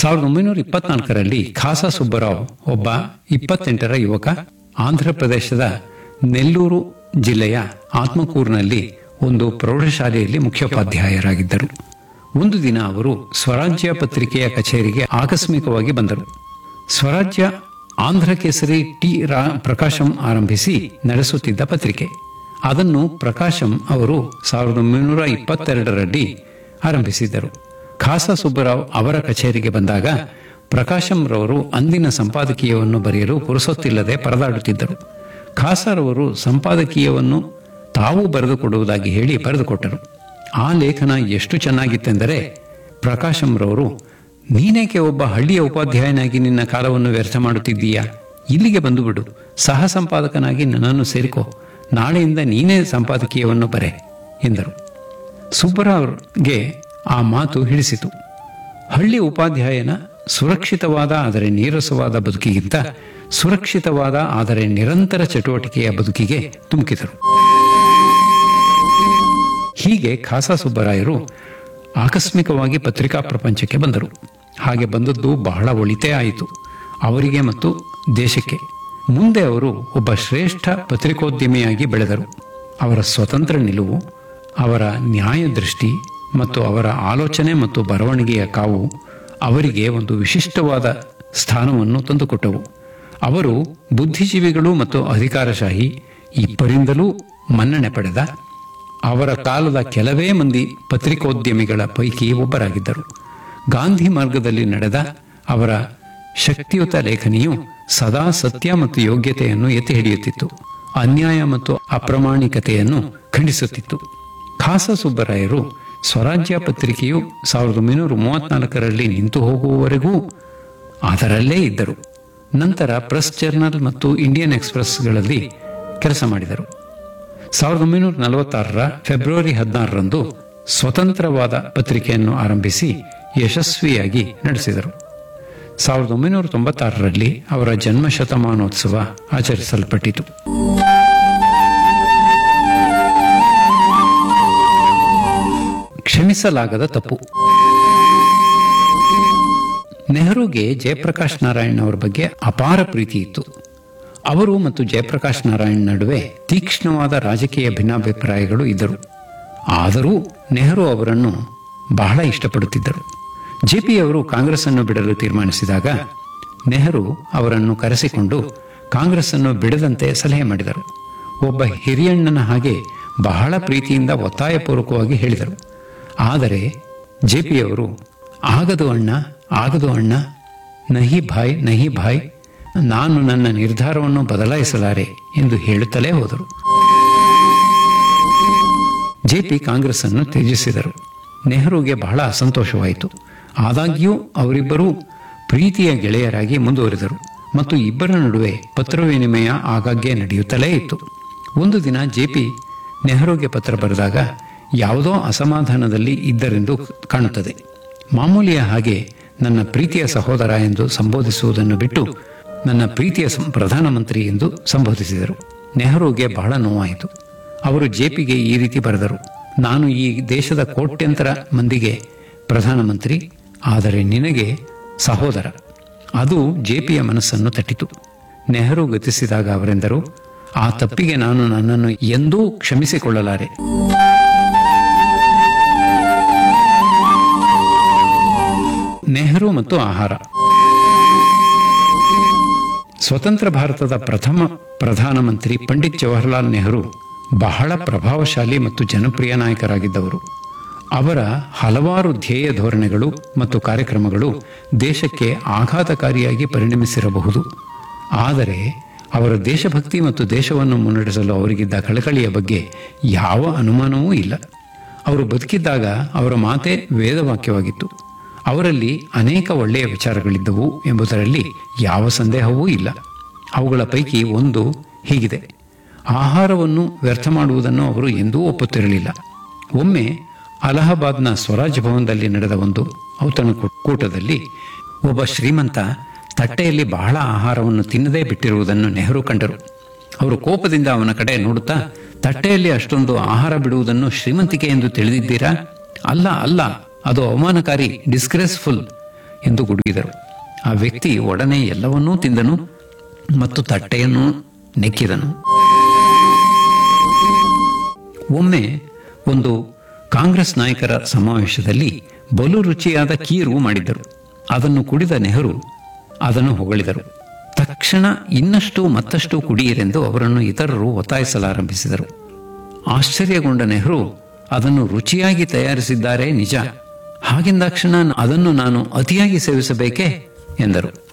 ಸಾವಿರದ ಒಂಬೈನೂರ ಇಪ್ಪತ್ನಾಲ್ಕರಲ್ಲಿ ಖಾಸಾ ಸುಬ್ಬರಾವ್ ಒಬ್ಬ ಇಪ್ಪತ್ತೆಂಟರ ಯುವಕ ಆಂಧ್ರ ಪ್ರದೇಶದ ನೆಲ್ಲೂರು ಜಿಲ್ಲೆಯ ಆತ್ಮಕೂರಿನಲ್ಲಿ ಒಂದು ಪ್ರೌಢಶಾಲೆಯಲ್ಲಿ ಮುಖ್ಯೋಪಾಧ್ಯಾಯರಾಗಿದ್ದರು ಒಂದು ದಿನ ಅವರು ಸ್ವರಾಜ್ಯ ಪತ್ರಿಕೆಯ ಕಚೇರಿಗೆ ಆಕಸ್ಮಿಕವಾಗಿ ಬಂದರು ಸ್ವರಾಜ್ಯ ಆಂಧ್ರ ಕೇಸರಿ ಟಿ ರಾ ಪ್ರಕಾಶಂ ಆರಂಭಿಸಿ ನಡೆಸುತ್ತಿದ್ದ ಪತ್ರಿಕೆ ಅದನ್ನು ಪ್ರಕಾಶಂ ಅವರು ಸಾವಿರದ ಒಂಬೈನೂರ ಇಪ್ಪತ್ತೆರಡರಲ್ಲಿ ಆರಂಭಿಸಿದ್ದರು ಖಾಸಾ ಸುಬ್ಬರಾವ್ ಅವರ ಕಚೇರಿಗೆ ಬಂದಾಗ ಪ್ರಕಾಶಂರವರು ಅಂದಿನ ಸಂಪಾದಕೀಯವನ್ನು ಬರೆಯಲು ಪುರುಸೊತ್ತಿಲ್ಲದೆ ಪರದಾಡುತ್ತಿದ್ದರು ಖಾಸಾರವರು ಸಂಪಾದಕೀಯವನ್ನು ತಾವು ಬರೆದುಕೊಡುವುದಾಗಿ ಹೇಳಿ ಬರೆದುಕೊಟ್ಟರು ಆ ಲೇಖನ ಎಷ್ಟು ಚೆನ್ನಾಗಿತ್ತೆಂದರೆ ಪ್ರಕಾಶಂರವರು ನೀನೇಕೆ ಒಬ್ಬ ಹಳ್ಳಿಯ ಉಪಾಧ್ಯಾಯನಾಗಿ ನಿನ್ನ ಕಾಲವನ್ನು ವ್ಯರ್ಥ ಮಾಡುತ್ತಿದ್ದೀಯಾ ಇಲ್ಲಿಗೆ ಬಂದುಬಿಡು ಸಹ ಸಂಪಾದಕನಾಗಿ ನನ್ನನ್ನು ಸೇರಿಕೋ ನಾಳೆಯಿಂದ ನೀನೇ ಸಂಪಾದಕೀಯವನ್ನು ಬರೆ ಎಂದರು ಸುಬ್ಬರಾವ್ಗೆ ಆ ಮಾತು ಹಿಡಿಸಿತು ಹಳ್ಳಿ ಉಪಾಧ್ಯಾಯನ ಸುರಕ್ಷಿತವಾದ ಆದರೆ ನೀರಸವಾದ ಬದುಕಿಗಿಂತ ಸುರಕ್ಷಿತವಾದ ಆದರೆ ನಿರಂತರ ಚಟುವಟಿಕೆಯ ಬದುಕಿಗೆ ತುಮುಕಿದರು ಹೀಗೆ ಖಾಸಾ ಸುಬ್ಬರಾಯರು ಆಕಸ್ಮಿಕವಾಗಿ ಪತ್ರಿಕಾ ಪ್ರಪಂಚಕ್ಕೆ ಬಂದರು ಹಾಗೆ ಬಂದದ್ದು ಬಹಳ ಒಳಿತೇ ಆಯಿತು ಅವರಿಗೆ ಮತ್ತು ದೇಶಕ್ಕೆ ಮುಂದೆ ಅವರು ಒಬ್ಬ ಶ್ರೇಷ್ಠ ಪತ್ರಿಕೋದ್ಯಮಿಯಾಗಿ ಬೆಳೆದರು ಅವರ ಸ್ವತಂತ್ರ ನಿಲುವು ಅವರ ನ್ಯಾಯ ದೃಷ್ಟಿ ಮತ್ತು ಅವರ ಆಲೋಚನೆ ಮತ್ತು ಬರವಣಿಗೆಯ ಕಾವು ಅವರಿಗೆ ಒಂದು ವಿಶಿಷ್ಟವಾದ ಸ್ಥಾನವನ್ನು ತಂದುಕೊಟ್ಟವು ಅವರು ಬುದ್ಧಿಜೀವಿಗಳು ಮತ್ತು ಅಧಿಕಾರಶಾಹಿ ಇಬ್ಬರಿಂದಲೂ ಮನ್ನಣೆ ಪಡೆದ ಅವರ ಕಾಲದ ಕೆಲವೇ ಮಂದಿ ಪತ್ರಿಕೋದ್ಯಮಿಗಳ ಪೈಕಿ ಒಬ್ಬರಾಗಿದ್ದರು ಗಾಂಧಿ ಮಾರ್ಗದಲ್ಲಿ ನಡೆದ ಅವರ ಶಕ್ತಿಯುತ ಲೇಖನಿಯು ಸದಾ ಸತ್ಯ ಮತ್ತು ಯೋಗ್ಯತೆಯನ್ನು ಎತ್ತಿ ಹಿಡಿಯುತ್ತಿತ್ತು ಅನ್ಯಾಯ ಮತ್ತು ಅಪ್ರಾಮಾಣಿಕತೆಯನ್ನು ಖಂಡಿಸುತ್ತಿತ್ತು ಖಾಸಾ ಸುಬ್ಬರಾಯರು ಸ್ವರಾಜ್ಯ ಪತ್ರಿಕೆಯು ಸಾವಿರದ ಒಂಬೈನೂರ ಮೂವತ್ನಾಲ್ಕರಲ್ಲಿ ನಿಂತು ಹೋಗುವವರೆಗೂ ಅದರಲ್ಲೇ ಇದ್ದರು ನಂತರ ಪ್ರೆಸ್ ಜರ್ನಲ್ ಮತ್ತು ಇಂಡಿಯನ್ ಎಕ್ಸ್ಪ್ರೆಸ್ಗಳಲ್ಲಿ ಕೆಲಸ ಮಾಡಿದರು ಸಾವಿರದ ಒಂಬೈನೂರ ನಲವತ್ತಾರರ ಫೆಬ್ರವರಿ ಹದಿನಾರರಂದು ಸ್ವತಂತ್ರವಾದ ಪತ್ರಿಕೆಯನ್ನು ಆರಂಭಿಸಿ ಯಶಸ್ವಿಯಾಗಿ ನಡೆಸಿದರು ಸಾವಿರದ ಒಂಬೈನೂರ ತೊಂಬತ್ತಾರರಲ್ಲಿ ಅವರ ಜನ್ಮ ಶತಮಾನೋತ್ಸವ ಆಚರಿಸಲ್ಪಟ್ಟಿತು ಕ್ಷಮಿಸಲಾಗದ ತಪ್ಪು ನೆಹರುಗೆ ಜಯಪ್ರಕಾಶ್ ನಾರಾಯಣ್ ಅವರ ಬಗ್ಗೆ ಅಪಾರ ಪ್ರೀತಿ ಇತ್ತು ಅವರು ಮತ್ತು ಜಯಪ್ರಕಾಶ್ ನಾರಾಯಣ್ ನಡುವೆ ತೀಕ್ಷ್ಣವಾದ ರಾಜಕೀಯ ಭಿನ್ನಾಭಿಪ್ರಾಯಗಳು ಇದ್ದರು ಆದರೂ ನೆಹರು ಅವರನ್ನು ಬಹಳ ಇಷ್ಟಪಡುತ್ತಿದ್ದರು ಜೆಪಿ ಅವರು ಕಾಂಗ್ರೆಸ್ ಅನ್ನು ಬಿಡಲು ತೀರ್ಮಾನಿಸಿದಾಗ ನೆಹರು ಅವರನ್ನು ಕರೆಸಿಕೊಂಡು ಕಾಂಗ್ರೆಸ್ ಅನ್ನು ಬಿಡದಂತೆ ಸಲಹೆ ಮಾಡಿದರು ಒಬ್ಬ ಹಿರಿಯಣ್ಣನ ಹಾಗೆ ಬಹಳ ಪ್ರೀತಿಯಿಂದ ಒತ್ತಾಯಪೂರ್ವಕವಾಗಿ ಹೇಳಿದರು ಆದರೆ ಜೆಪಿಯವರು ಆಗದು ಅಣ್ಣ ಆಗದು ಅಣ್ಣ ನಹಿ ಭಾಯ್ ನಹಿ ಭಾಯ್ ನಾನು ನನ್ನ ನಿರ್ಧಾರವನ್ನು ಬದಲಾಯಿಸಲಾರೆ ಎಂದು ಹೇಳುತ್ತಲೇ ಹೋದರು ಜೆಪಿ ಕಾಂಗ್ರೆಸ್ ಅನ್ನು ತ್ಯಜಿಸಿದರು ನೆಹರುಗೆ ಬಹಳ ಅಸಂತೋಷವಾಯಿತು ಆದಾಗ್ಯೂ ಅವರಿಬ್ಬರೂ ಪ್ರೀತಿಯ ಗೆಳೆಯರಾಗಿ ಮುಂದುವರಿದರು ಮತ್ತು ಇಬ್ಬರ ನಡುವೆ ಪತ್ರ ವಿನಿಮಯ ಆಗಾಗ್ಗೆ ನಡೆಯುತ್ತಲೇ ಇತ್ತು ಒಂದು ದಿನ ಜೆಪಿ ನೆಹರುಗೆ ಪತ್ರ ಬರೆದಾಗ ಯಾವುದೋ ಅಸಮಾಧಾನದಲ್ಲಿ ಇದ್ದರೆಂದು ಕಾಣುತ್ತದೆ ಮಾಮೂಲಿಯ ಹಾಗೆ ನನ್ನ ಪ್ರೀತಿಯ ಸಹೋದರ ಎಂದು ಸಂಬೋಧಿಸುವುದನ್ನು ಬಿಟ್ಟು ನನ್ನ ಪ್ರೀತಿಯ ಸಂ- ಪ್ರಧಾನಮಂತ್ರಿ ಎಂದು ಸಂಬೋಧಿಸಿದರು ನೆಹರುಗೆ ಬಹಳ ನೋವಾಯಿತು ಅವರು ಜೆಪಿಗೆ ಈ ರೀತಿ ಬರೆದರು ನಾನು ಈ ದೇಶದ ಕೋಟ್ಯಂತರ ಮಂದಿಗೆ ಪ್ರಧಾನಮಂತ್ರಿ ಆದರೆ ನಿನಗೆ ಸಹೋದರ ಅದು ಜೆಪಿಯ ಮನಸ್ಸನ್ನು ತಟ್ಟಿತು ನೆಹರು ಗತಿಸಿದಾಗ ಅವರೆಂದರು ಆ ತಪ್ಪಿಗೆ ನಾನು ನನ್ನನ್ನು ಎಂದೂ ಕ್ಷಮಿಸಿಕೊಳ್ಳಲಾರೆ ನೆಹರು ಮತ್ತು ಆಹಾರ ಸ್ವತಂತ್ರ ಭಾರತದ ಪ್ರಥಮ ಪ್ರಧಾನಮಂತ್ರಿ ಪಂಡಿತ್ ಜವಾಹರ್ಲಾಲ್ ನೆಹರು ಬಹಳ ಪ್ರಭಾವಶಾಲಿ ಮತ್ತು ಜನಪ್ರಿಯ ನಾಯಕರಾಗಿದ್ದವರು ಅವರ ಹಲವಾರು ಧ್ಯೇಯ ಧೋರಣೆಗಳು ಮತ್ತು ಕಾರ್ಯಕ್ರಮಗಳು ದೇಶಕ್ಕೆ ಆಘಾತಕಾರಿಯಾಗಿ ಪರಿಣಮಿಸಿರಬಹುದು ಆದರೆ ಅವರ ದೇಶಭಕ್ತಿ ಮತ್ತು ದೇಶವನ್ನು ಮುನ್ನಡೆಸಲು ಅವರಿಗಿದ್ದ ಕಳಕಳಿಯ ಬಗ್ಗೆ ಯಾವ ಅನುಮಾನವೂ ಇಲ್ಲ ಅವರು ಬದುಕಿದ್ದಾಗ ಅವರ ಮಾತೆ ವೇದವಾಕ್ಯವಾಗಿತ್ತು ಅವರಲ್ಲಿ ಅನೇಕ ಒಳ್ಳೆಯ ವಿಚಾರಗಳಿದ್ದವು ಎಂಬುದರಲ್ಲಿ ಯಾವ ಸಂದೇಹವೂ ಇಲ್ಲ ಅವುಗಳ ಪೈಕಿ ಒಂದು ಹೀಗಿದೆ ಆಹಾರವನ್ನು ವ್ಯರ್ಥ ಮಾಡುವುದನ್ನು ಅವರು ಎಂದೂ ಒಪ್ಪುತ್ತಿರಲಿಲ್ಲ ಒಮ್ಮೆ ಅಲಹಾಬಾದ್ನ ಸ್ವರಾಜ್ ಭವನದಲ್ಲಿ ನಡೆದ ಒಂದು ಔತಣ ಕೂಟದಲ್ಲಿ ಒಬ್ಬ ಶ್ರೀಮಂತ ತಟ್ಟೆಯಲ್ಲಿ ಬಹಳ ಆಹಾರವನ್ನು ತಿನ್ನದೇ ಬಿಟ್ಟಿರುವುದನ್ನು ನೆಹರು ಕಂಡರು ಅವರು ಕೋಪದಿಂದ ಅವನ ಕಡೆ ನೋಡುತ್ತಾ ತಟ್ಟೆಯಲ್ಲಿ ಅಷ್ಟೊಂದು ಆಹಾರ ಬಿಡುವುದನ್ನು ಶ್ರೀಮಂತಿಕೆ ಎಂದು ತಿಳಿದಿದ್ದೀರಾ ಅಲ್ಲ ಅಲ್ಲ ಅದು ಅವಮಾನಕಾರಿ ಡಿಸ್ಗ್ರೆಸ್ಫುಲ್ ಎಂದು ಗುಡುಗಿದರು ಆ ವ್ಯಕ್ತಿ ಒಡನೆ ಎಲ್ಲವನ್ನೂ ತಿಂದನು ಮತ್ತು ತಟ್ಟೆಯನ್ನು ನೆಕ್ಕಿದನು ಒಮ್ಮೆ ಒಂದು ಕಾಂಗ್ರೆಸ್ ನಾಯಕರ ಸಮಾವೇಶದಲ್ಲಿ ಬಲು ರುಚಿಯಾದ ಕೀರು ಮಾಡಿದ್ದರು ಅದನ್ನು ಕುಡಿದ ನೆಹರು ಅದನ್ನು ಹೊಗಳಿದರು ತಕ್ಷಣ ಇನ್ನಷ್ಟು ಮತ್ತಷ್ಟು ಕುಡಿಯಿರೆಂದು ಅವರನ್ನು ಇತರರು ಒತ್ತಾಯಿಸಲಾರಂಭಿಸಿದರು ಆಶ್ಚರ್ಯಗೊಂಡ ನೆಹರು ಅದನ್ನು ರುಚಿಯಾಗಿ ತಯಾರಿಸಿದ್ದಾರೆ ನಿಜ ಹಾಗೆಂದಾಕ್ಷಣ ಅದನ್ನು ನಾನು ಅತಿಯಾಗಿ ಸೇವಿಸಬೇಕೇ ಎಂದರು